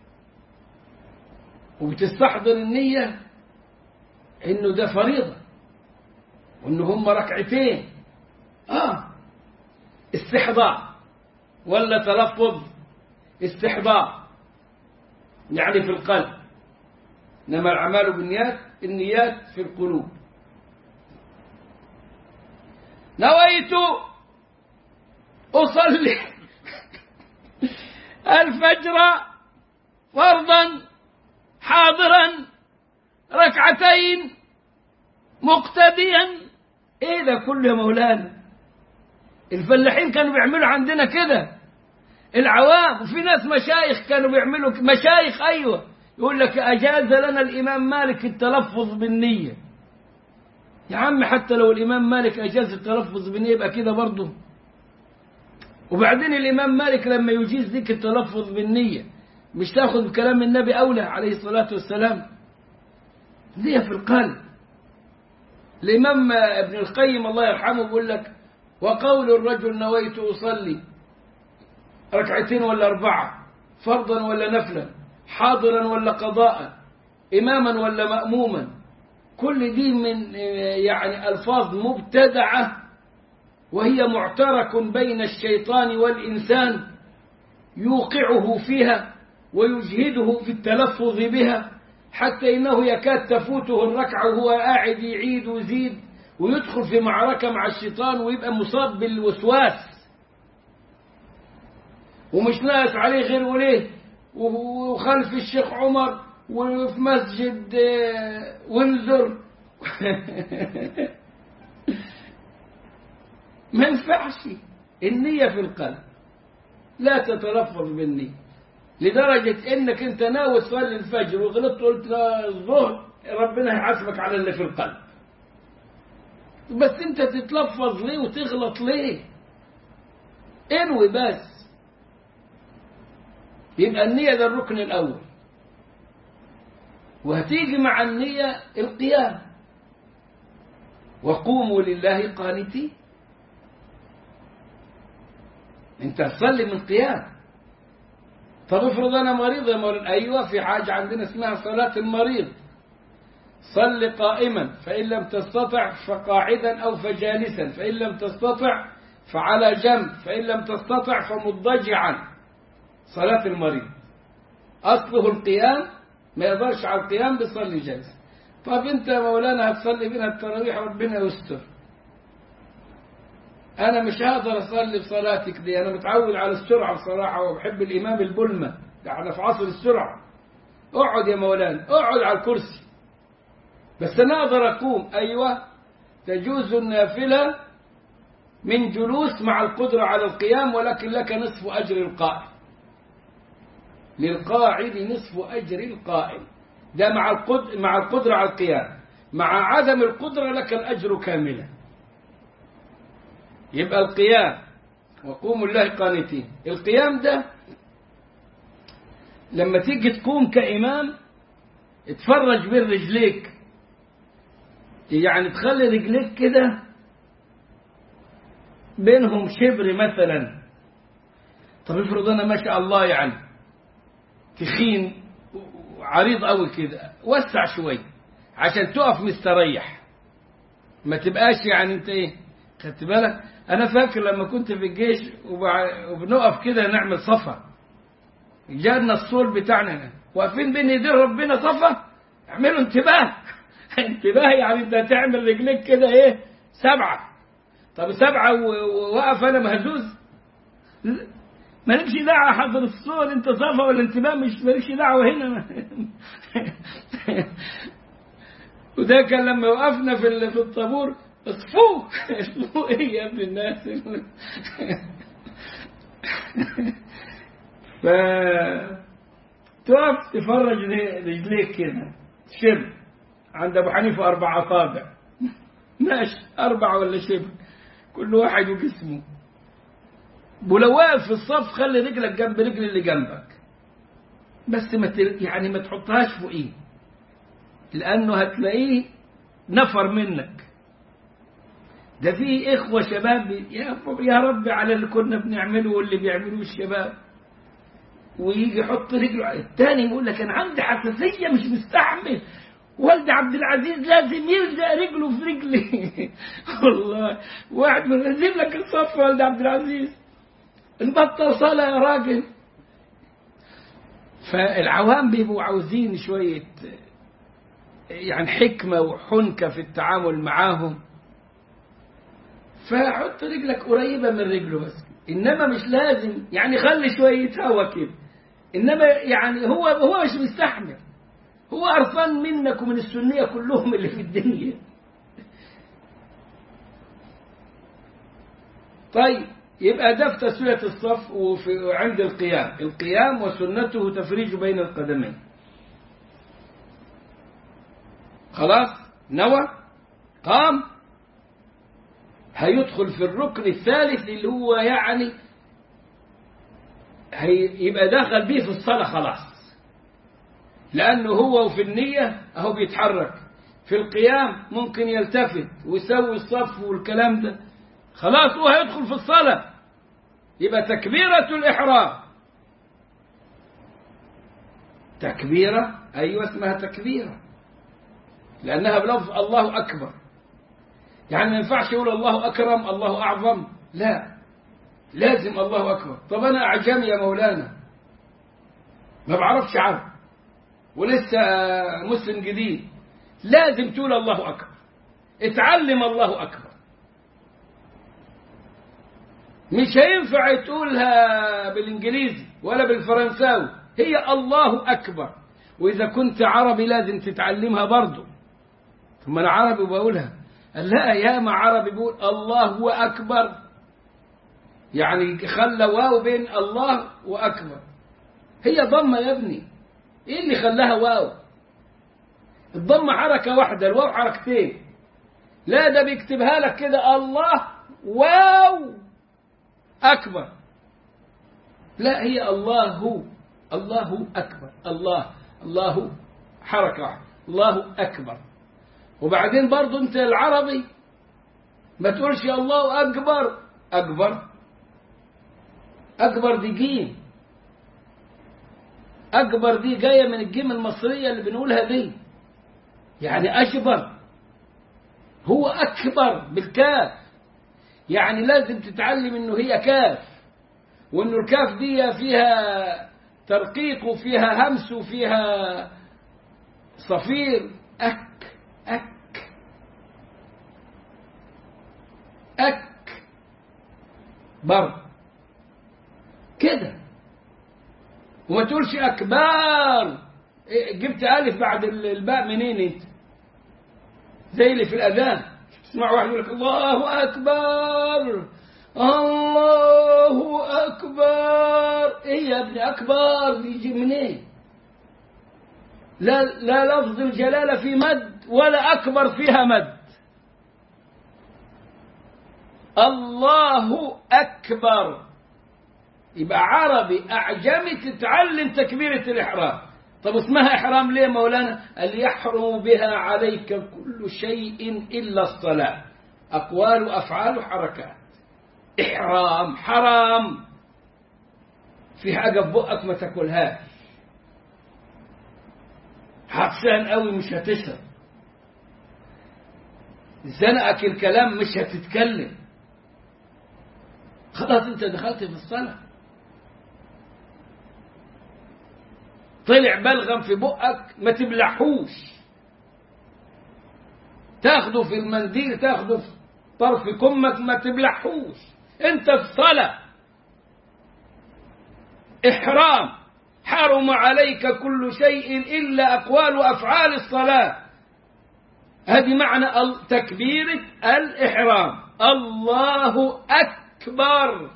وبتستحضر النية انه ده فريضة وانه هم ركعتين اه استحضار ولا تلفظ استحضار يعني في القلب انما الاعمال بالنيات النيات في القلوب نويت اصلي الفجر فرضا حاضرا ركعتين مقتديا ايه ده كله يا مولانا الفلاحين كانوا بيعملوا عندنا كده العوام وفي ناس مشايخ كانوا بيعملوا مشايخ ايوه يقول لك اجاز لنا الامام مالك التلفظ بالنيه يا عم حتى لو الامام مالك اجاز التلفظ بالنيه يبقى كده برضه وبعدين الامام مالك لما يجيز لك التلفظ بالنيه مش تاخذ بكلام النبي اولى عليه الصلاه والسلام نيه في القلب الامام ابن القيم الله يرحمه بيقول لك وقول الرجل نويت اصلي ركعتين ولا أربعة فرضا ولا نفلا حاضرا ولا قضاء إماما ولا مأموما كل دي من يعني ألفاظ مبتدعة وهي معترك بين الشيطان والإنسان يوقعه فيها ويجهده في التلفظ بها حتى إنه يكاد تفوته الركعة وهو قاعد يعيد ويزيد ويدخل في معركة مع الشيطان ويبقى مصاب بالوسواس ومش ناقص عليه غير وليه وخلف الشيخ عمر وفي مسجد وينزر ما ينفعش النية في القلب لا تتلفظ بالنية لدرجة انك انت ناوي تصلي الفجر وغلطت قلت الظهر ربنا هيحاسبك على اللي في القلب بس انت تتلفظ ليه وتغلط ليه انوي بس يبقى النية ده الركن الأول وهتيجي مع النية القيام وقوموا لله قانتين انت تصلي من قيام طب افرض انا مريض يا مولانا ايوه في حاجه عندنا اسمها صلاه المريض صل قائما فان لم تستطع فقاعدا او فجالسا فان لم تستطع فعلى جنب فان لم تستطع فمضجعا صلاه المريض اصله القيام ما يقدرش على القيام بيصلي جالس طب انت يا مولانا هتصلي بينا التراويح ربنا يستر انا مش هقدر اصلي بصلاتك دي انا متعود على السرعه بصراحه وبحب الامام البلمه احنا في عصر السرعه اقعد يا مولانا اقعد على الكرسي بس انا اقدر اقوم ايوه تجوز النافله من جلوس مع القدره على القيام ولكن لك نصف اجر القائم للقاعد نصف اجر القائم ده مع القدر مع القدره على القيام مع عدم القدره لك الاجر كاملا يبقى القيام وقوموا الله قانتين القيام ده لما تيجي تقوم كإمام اتفرج بين رجليك يعني تخلي رجليك كده بينهم شبر مثلا طب افرض انا ما شاء الله يعني تخين عريض قوي كده وسع شوي عشان تقف مستريح ما تبقاش يعني انت ايه خدت بالك انا فاكر لما كنت في الجيش وبنقف كده نعمل صفا جاءنا الصور بتاعنا واقفين بين ايدين ربنا صفا اعملوا انتباه انتباه يعني انت تعمل رجليك كده ايه سبعه طب سبعه ووقف انا مهزوز مالكش دعوه حضر الصور انت صفا ولا انتباه مش مالكش دعوه هنا وده كان لما وقفنا في في الطابور اصفوه اصفوه ايه يا ابن الناس ف تقف تفرج رجليك كده شبر عند ابو حنيفه اربع اصابع ماشي اربعه ولا شبر كل واحد وجسمه ولو واقف في الصف خلي رجلك جنب رجل اللي جنبك بس ما يعني ما تحطهاش فوقيه لانه هتلاقيه نفر منك ده في إخوة شباب يا رب يا رب على اللي كنا بنعمله واللي بيعملوه الشباب ويجي يحط رجله على التاني يقول لك أنا عندي حساسية مش مستحمل والد عبد العزيز لازم يلزق رجله في رجلي والله واحد منزل لك الصف والد عبد العزيز نبطل صلاة يا راجل فالعوام بيبقوا عاوزين شوية يعني حكمة وحنكة في التعامل معاهم فحط رجلك قريبة من رجله بس إنما مش لازم يعني خلي شوية هوا كده إنما يعني هو هو مش مستحمل هو قرفان منك ومن السنية كلهم اللي في الدنيا طيب يبقى ده في تسوية الصف وفي عند القيام القيام وسنته تفريج بين القدمين خلاص نوى قام هيدخل في الركن الثالث اللي هو يعني هيبقى دخل بيه في الصلاة خلاص لأنه هو في النية أهو بيتحرك في القيام ممكن يلتفت ويسوي الصف والكلام ده خلاص هو هيدخل في الصلاة يبقى تكبيرة الإحرام تكبيرة أيوة اسمها تكبيرة لأنها بلفظ الله أكبر يعني ما ينفعش يقول الله أكرم الله أعظم لا لازم الله أكبر طب أنا أعجمي يا مولانا ما بعرفش عرب ولسه مسلم جديد لازم تقول الله أكبر اتعلم الله أكبر مش هينفع تقولها بالإنجليزي ولا بالفرنساوي هي الله أكبر وإذا كنت عربي لازم تتعلمها برضه ثم أنا عربي بقولها لا يا ما عربي بيقول الله هو أكبر يعني خلى واو بين الله وأكبر هي ضمة يا ابني إيه اللي خلاها واو الضمة حركة واحدة الواو حركتين لا ده بيكتبها لك كده الله واو أكبر لا هي الله الله أكبر الله الله حركة واحدة الله أكبر وبعدين برضو أنت العربي ما تقولش الله أكبر أكبر أكبر دي جيم أكبر دي جاية من الجيم المصرية اللي بنقولها دي يعني أشبر هو أكبر بالكاف يعني لازم تتعلم إنه هي كاف وإنه الكاف دي فيها ترقيق وفيها همس وفيها صفير أك أك أك بر كده وما تقولش أكبار جبت ألف بعد الباء منين أنت زي اللي في الأذان تسمع واحد يقول لك الله أكبر الله أكبر إيه يا ابني أكبر بيجي منين لا, لا لفظ الجلالة في مد ولا أكبر فيها مد الله أكبر يبقى عربي أعجمي تتعلم تكبيرة الإحرام طب اسمها إحرام ليه مولانا قال يحرم بها عليك كل شيء إلا الصلاة أقوال وأفعال وحركات إحرام حرام في حاجة في بقك ما تاكلهاش عطشان قوي مش هتشرب زنقك الكلام مش هتتكلم خلاص انت دخلت في الصلاة طلع بلغم في بقك ما تبلعهوش تاخده في المنديل تاخده في طرف كمك ما تبلعهوش انت في صلاة احرام حرم عليك كل شيء الا اقوال وافعال الصلاه هذه معنى تكبيره الاحرام الله اكبر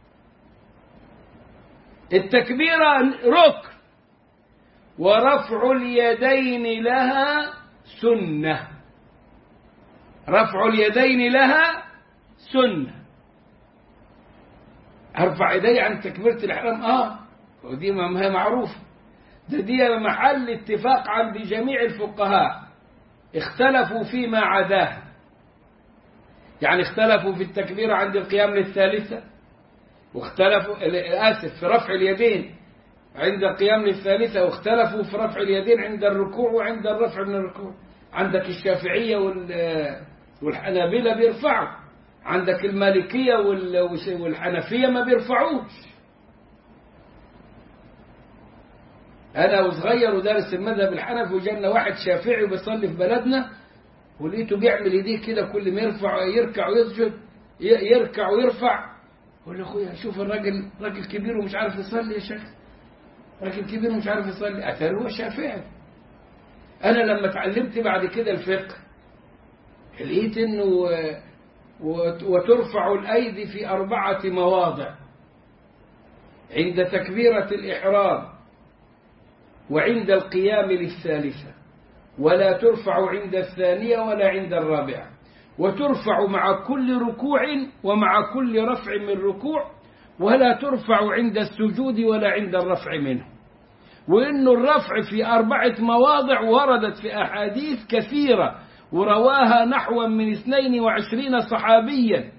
التكبيره ركن ورفع اليدين لها سنه رفع اليدين لها سنه ارفع يدي عن تكبيره الاحرام اه ودي ما هي معروفة ده دي محل اتفاق عند جميع الفقهاء اختلفوا فيما عداه يعني اختلفوا في التكبير عند القيام للثالثة واختلفوا آسف في رفع اليدين عند القيام للثالثة واختلفوا في رفع اليدين عند الركوع وعند الرفع من الركوع عندك الشافعية وال- والحنابلة بيرفعوا عندك المالكية وال- والحنفية ما بيرفعوش أنا وصغير ودارس المذهب الحنفي وجانا واحد شافعي وبيصلي في بلدنا ولقيته بيعمل ايديه كده كل ما يرفع يركع ويسجد ي- يركع ويرفع قول له اخويا شوف الراجل راجل كبير ومش عارف يصلي يا شيخ راجل كبير ومش عارف يصلي اتاري هو شافعي انا لما اتعلمت بعد كده الفقه لقيت انه آه، وت- وترفع الايدي في اربعه مواضع عند تكبيره الاحرام وعند القيام للثالثه ولا ترفع عند الثانيه ولا عند الرابعه وترفع مع كل ركوع ومع كل رفع من ركوع ولا ترفع عند السجود ولا عند الرفع منه وإن الرفع في أربعة مواضع وردت في أحاديث كثيرة ورواها نحو من 22 صحابيا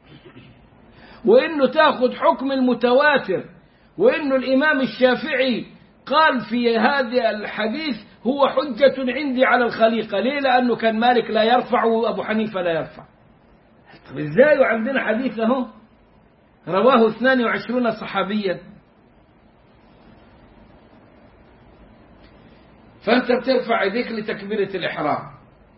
وإنه تاخذ حكم المتواتر وإنه الإمام الشافعي قال في هذا الحديث هو حجة عندي على الخليقة ليه لأنه كان مالك لا يرفع وأبو حنيفة لا يرفع طب إزاي وعندنا حديث أهو رواه 22 صحابيا فأنت بترفع يديك لتكبيرة الإحرام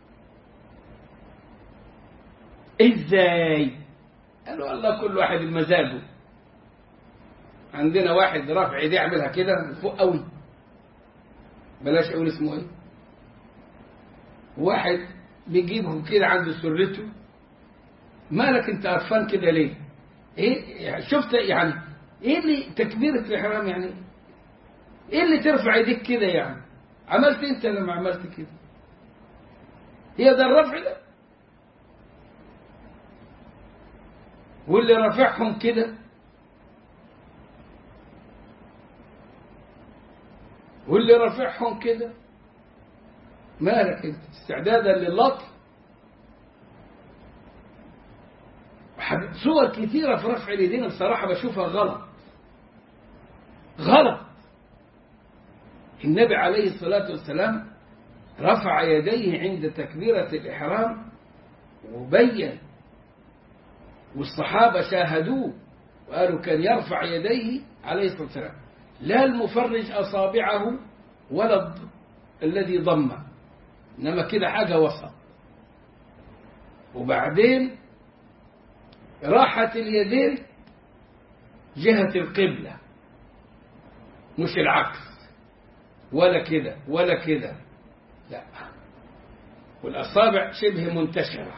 إزاي قالوا الله كل واحد بمزاجه عندنا واحد رافع ايديه يعملها كده فوق قوي بلاش اقول اسمه ايه واحد بيجيبه كده عند سرته مالك انت قرفان كده ليه ايه يعني شفت يعني ايه اللي تكبيرة الاحرام يعني ايه اللي ترفع ايديك كده يعني عملت انت لما عملت كده هي ده الرفع ده واللي رافعهم كده واللي رافعهم كده مالك انت استعدادا للطف وحب- صور كثيرة في رفع اليدين بصراحة بشوفها غلط غلط النبي عليه الصلاة والسلام رفع يديه عند تكبيرة الإحرام وبين والصحابة شاهدوه وقالوا كان يرفع يديه عليه الصلاة والسلام لا المفرج أصابعه ولا الض- الذي ضمه إنما كده حاجة وسط وبعدين راحت اليدين جهة القبلة مش العكس ولا كده ولا كده لا والأصابع شبه منتشرة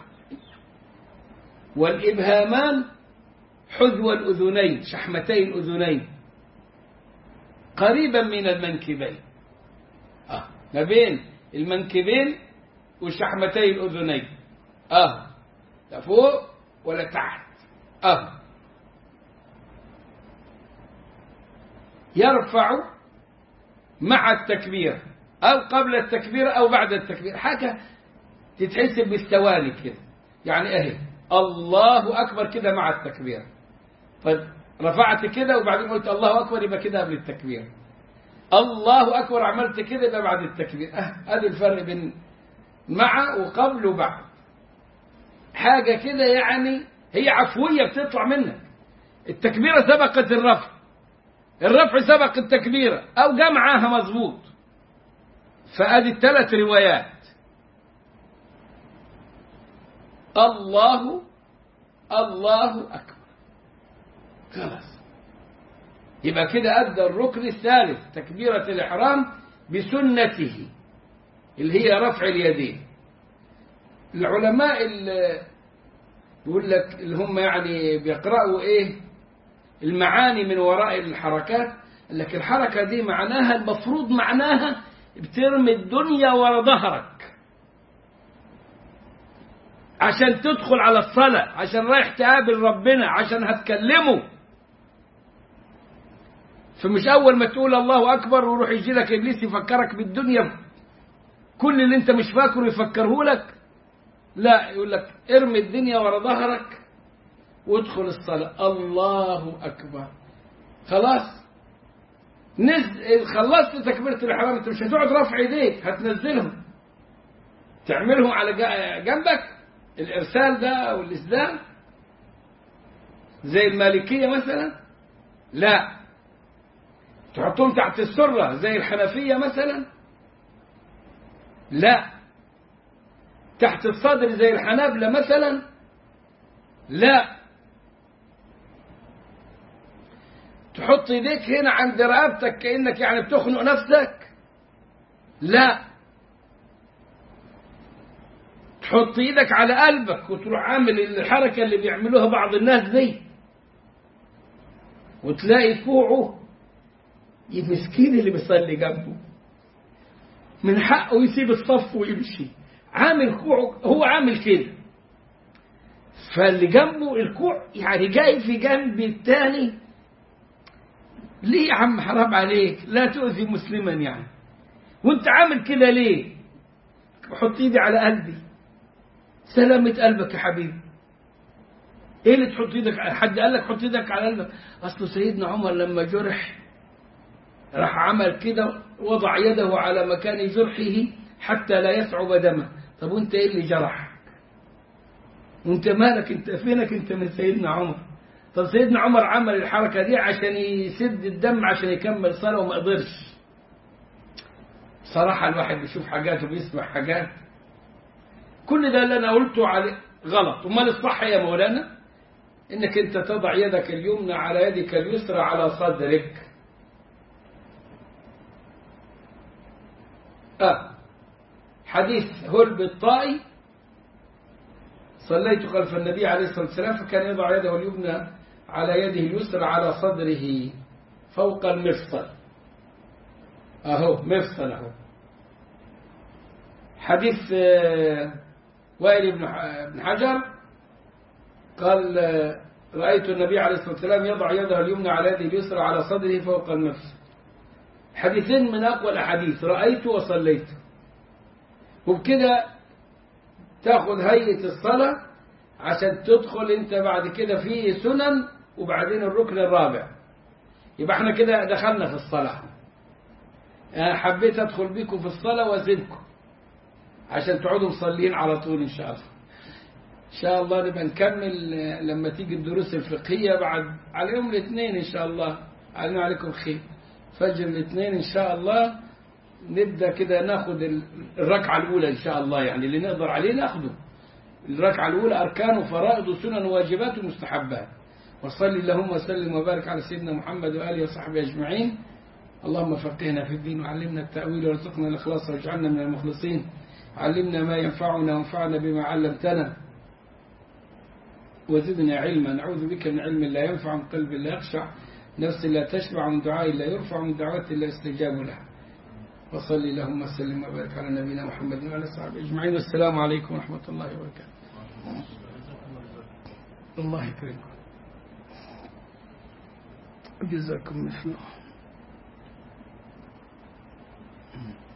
والإبهامان حذو الأذنين شحمتي الأذنين قريبا من المنكبين آه. ما بين المنكبين وشحمتي الأذنين آه لا فوق ولا تحت آه يرفع مع التكبير أو قبل التكبير أو بعد التكبير حاجة تتحسب بالثواني كده يعني أهي الله أكبر كده مع التكبير طيب رفعت كده وبعدين قلت الله أكبر يبقى كده قبل التكبير الله أكبر عملت كده يبقى بعد التكبير أه هذا الفرق بين مع وقبل وبعد حاجة كده يعني هي عفوية بتطلع منك التكبيرة سبقت الرفع الرفع سبق التكبيرة أو جمعها مظبوط فأدي الثلاث روايات الله الله أكبر خلاص يبقى كده أدى الركن الثالث تكبيرة الإحرام بسنته اللي هي رفع اليدين العلماء اللي يقول لك اللي هم يعني بيقرأوا إيه المعاني من وراء الحركات قال لك الحركة دي معناها المفروض معناها بترمي الدنيا ورا ظهرك عشان تدخل على الصلاة عشان رايح تقابل ربنا عشان هتكلمه فمش أول ما تقول الله أكبر ويروح يجي لك إبليس يفكرك بالدنيا كل اللي أنت مش فاكره يفكره لك لا يقول لك ارمي الدنيا ورا ظهرك وادخل الصلاة الله أكبر خلاص نزل خلصت تكبيرة الإحرام أنت مش هتقعد رافع إيديك هتنزلهم تعملهم على جا- جنبك الإرسال ده أو الإسلام زي المالكية مثلا لا تحطهم تحت السرة زي الحنفية مثلا لا تحت الصدر زي الحنابلة مثلا لا تحط ايديك هنا عند رقبتك كأنك يعني بتخنق نفسك لا تحط ايدك على قلبك وتروح عامل الحركة اللي بيعملوها بعض الناس دي وتلاقي كوعه المسكين اللي بيصلي جنبه من حقه يسيب الصف ويمشي عامل كوعه هو عامل كده فاللي جنبه الكوع يعني جاي في جنب التاني ليه يا عم حرام عليك لا تؤذي مسلما يعني وانت عامل كده ليه بحط ايدي على قلبي سلامة قلبك يا حبيبي ايه اللي تحط ايدك حد قال لك حط ايدك على قلبك اصل سيدنا عمر لما جرح راح عمل كده وضع يده على مكان جرحه حتى لا يصعب دمه طب وانت ايه اللي جرح وانت مالك انت فينك انت من سيدنا عمر طب سيدنا عمر عمل الحركة دي عشان يسد الدم عشان يكمل صلاة وما قدرش صراحة الواحد بيشوف حاجات وبيسمع حاجات كل ده اللي انا قلته عليه غلط امال الصح يا مولانا انك انت تضع يدك اليمنى على يدك اليسرى على صدرك آه. حديث هلب الطائي صليت خلف النبي عليه الصلاة والسلام فكان يضع يده اليمنى على يده اليسرى على صدره فوق المفصل أهو مفصل أهو حديث آه، وائل بن ح- بن حجر قال آه، رأيت النبي عليه الصلاة والسلام يضع يده اليمنى على يده اليسرى على صدره فوق المفصل حديثين من أقوى الأحاديث رأيت وصليت وبكده تاخذ هيئة الصلاة عشان تدخل انت بعد كده في سنن وبعدين الركن الرابع يبقى احنا كده دخلنا في الصلاة انا حبيت ادخل بيكم في الصلاة وازيدكم عشان تقعدوا مصلين على طول ان شاء الله ان شاء الله نبقى نكمل آه، لما تيجي الدروس الفقهية بعد على يوم الاثنين ان شاء الله علينا عليكم خير فجر الاثنين ان شاء الله نبدأ كده ناخد ال- الركعة الأولى إن شاء الله يعني اللي نقدر عليه ناخده الركعة الأولى أركان وفرائض وسنن وواجبات ومستحبات وصلي اللهم وسلم وبارك على سيدنا محمد وآله وصحبه أجمعين اللهم فقهنا في الدين وعلمنا التأويل وارزقنا الإخلاص واجعلنا من المخلصين علمنا ما ينفعنا وانفعنا بما علمتنا وزدنا علما نعوذ بك من علم لا ينفع من قلب لا يخشع نفس لا تشبع من دعاء لا يرفع من دعوة لا يستجاب لها وصل اللهم وسلم وبارك على نبينا محمد وعلى صحبه اجمعين والسلام عليكم ورحمه الله وبركاته. الله يكرمكم. جزاكم مثله.